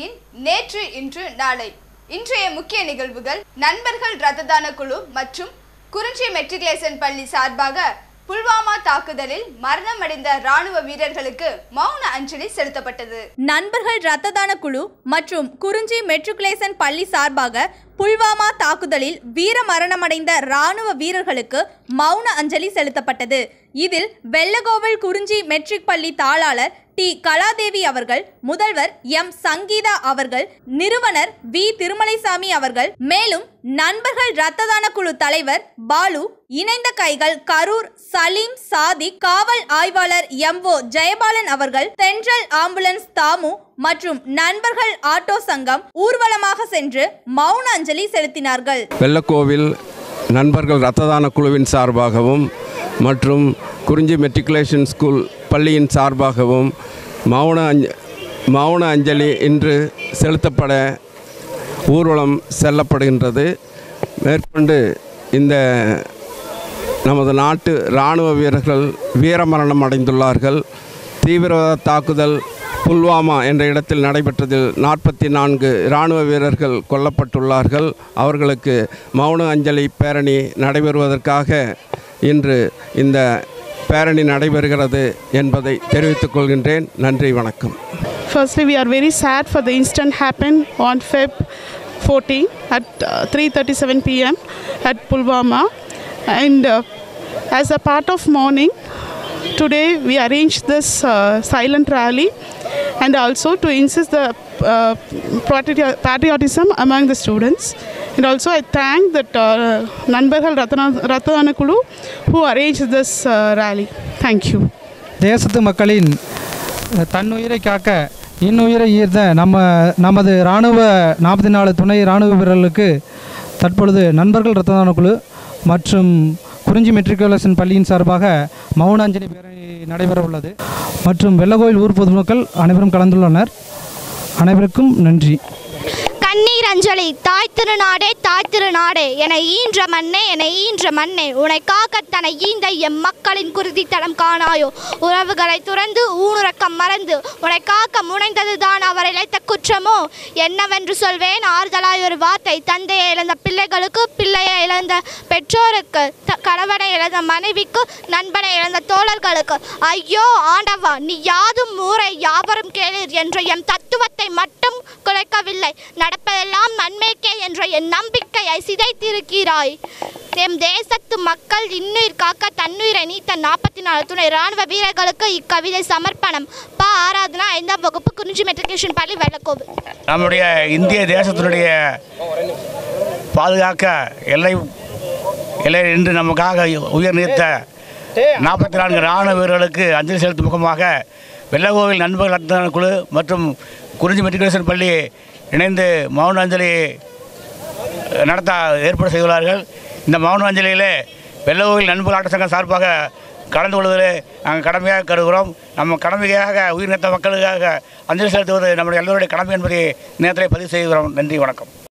பள்ளியின் நேற்று இன்று நாளை இன்றைய முக்கிய நிகழ்வுகள் நண்பர்கள் ரத்த தான குழு மற்றும் குறிஞ்சி மெட்ரிகுலேஷன் பள்ளி சார்பாக புல்வாமா தாக்குதலில் மரணமடைந்த ராணுவ வீரர்களுக்கு மௌன அஞ்சலி செலுத்தப்பட்டது நண்பர்கள் இரத்த தான குழு மற்றும் குறிஞ்சி மெட்ரிகுலேஷன் பள்ளி சார்பாக புல்வாமா தாக்குதலில் வீர மரணமடைந்த ராணுவ வீரர்களுக்கு மௌன அஞ்சலி செலுத்தப்பட்டது இதில் வெள்ளகோவில் குறிஞ்சி மெட்ரிக் பள்ளி தாளாளர் டி கலாதேவி அவர்கள் முதல்வர் எம் சங்கீதா அவர்கள் நிறுவனர் வி திருமலைசாமி அவர்கள் மேலும் நண்பர்கள் இரத்த தான குழு தலைவர் பாலு இணைந்த கைகள் கரூர் சலீம் சாதிக் காவல் ஆய்வாளர் எம் ஓ ஜெயபாலன் அவர்கள் சென்ட்ரல் ஆம்புலன்ஸ் தாமு மற்றும் நண்பர்கள் ஆட்டோ சங்கம் ஊர்வலமாக சென்று மௌன அஞ்சலி செலுத்தினார்கள் வெள்ளக்கோவில் நண்பர்கள் இரத்த தான குழுவின் சார்பாகவும் மற்றும் குறிஞ்சி மெட்ரிகுலேஷன் ஸ்கூல் பள்ளியின் சார்பாகவும் மௌன அஞ்ச மௌன அஞ்சலி இன்று செலுத்தப்பட ஊர்வலம் செல்லப்படுகின்றது மேற்கொண்டு இந்த நமது நாட்டு இராணுவ வீரர்கள் வீரமரணம் அடைந்துள்ளார்கள் தீவிரவாத தாக்குதல் புல்வாமா என்ற இடத்தில் நடைபெற்றதில் நாற்பத்தி நான்கு இராணுவ வீரர்கள் கொல்லப்பட்டுள்ளார்கள் அவர்களுக்கு மௌன அஞ்சலி பேரணி நடைபெறுவதற்காக இன்று இந்த பேரணி நடைபெறுகிறது என்பதை தெரிவித்துக் கொள்கின்றேன் நன்றி வணக்கம் Firstly, we are very sad for the incident happened on Feb 14 at uh, 3:37 p.m. at Pulwama, and uh, as a part of mourning, today we arranged this uh, silent rally, and also to insist the uh, patrioti- patriotism among the students. And also, I thank that uh, Nanbarhal Ratana- Ratana Kulu who arranged this uh, rally. Thank you. தேசத்து மக்களின் தன்னுயிரை காக்க இன்னுயிரை ஈர்த்த நம்ம நமது இராணுவ நாற்பத்தி நாலு துணை இராணுவ வீரர்களுக்கு தற்பொழுது நண்பர்கள் இரத்த தான குழு மற்றும் குறிஞ்சி மெட்ரிகுலேஷன் பள்ளியின் சார்பாக மௌனாஞ்சலி பேரணி நடைபெற உள்ளது மற்றும் வெள்ளகோயில் ஊர் பொதுமக்கள் அனைவரும் கலந்துள்ளனர் அனைவருக்கும் நன்றி கண்ணீர் அஞ்சலி தாய் திருநாடே தாய் திருநாடே என ஈன்ற மண்ணே என ஈன்ற மண்ணே உனை காக்கத்தனை ஈந்த எம் மக்களின் குருதி தடம் காணாயோ உறவுகளை துறந்து ஊனுறக்கம் மறந்து உனை காக்க முனைந்ததுதான் அவர் இழைத்த குற்றமோ என்னவென்று சொல்வேன் ஆறுதலாய் ஒரு வார்த்தை தந்தையை இழந்த பிள்ளைகளுக்கு பிள்ளையை இழந்த பெற்றோருக்கு த- கணவனை இழந்த மனைவிக்கு நண்பனை இழந்த தோழர்களுக்கு ஐயோ ஆண்டவா நீ யாதும் ஊரை யாவரும் கேளீர் என்ற எம் தத்துவத்தை மட்டும் குலைக்கவில்லை நடப்பதெல்லாம் நன்மைக்கே என்ற என் நம்பிக்கையை சிதைத்திருக்கிறாய் எம் தேசத்து மக்கள் இன்னுயிர் காக்க தன்னுயிரை நீத்த நாற்பத்தி நாலு துணை ராணுவ வீரர்களுக்கு இக்கவிதை சமர்ப்பணம் பா ஆராதனா ஐந்தாம் வகுப்பு குறிஞ்சி மெட்ரிகுலேஷன் பள்ளி வெள்ளக்கோவில் நம்முடைய இந்திய தேசத்தினுடைய பாதுகாக்க எல்லை எல்லை நின்று நமக்காக உயர் நீத்த நாற்பத்தி நான்கு இராணுவ வீரர்களுக்கு அஞ்சலி செலுத்தும் முகமாக வெள்ளகோவில் நண்பர்கள் ரத்த குழு மற்றும் குறிஞ்சி மெட்ரிகுலேஷன் பள்ளி இணைந்து மௌன அஞ்சலி நடத்த ஏற்பாடு செய்துள்ளார்கள் இந்த மௌன அஞ்சலியிலே வெள்ளகோவில் நண்பர்கள் ஆட்ட சங்கம் சார்பாக கலந்து கொள்வதில் நாங்கள் கடமையாக கருதுகிறோம் நம்ம கடமையாக உயிர் நீத்த மக்களுக்காக அஞ்சலி செலுத்துவது நம்முடைய எல்லோருடைய கடமை என்பதை நேரத்தில் பதிவு செய்கிறோம் நன்றி வணக்கம்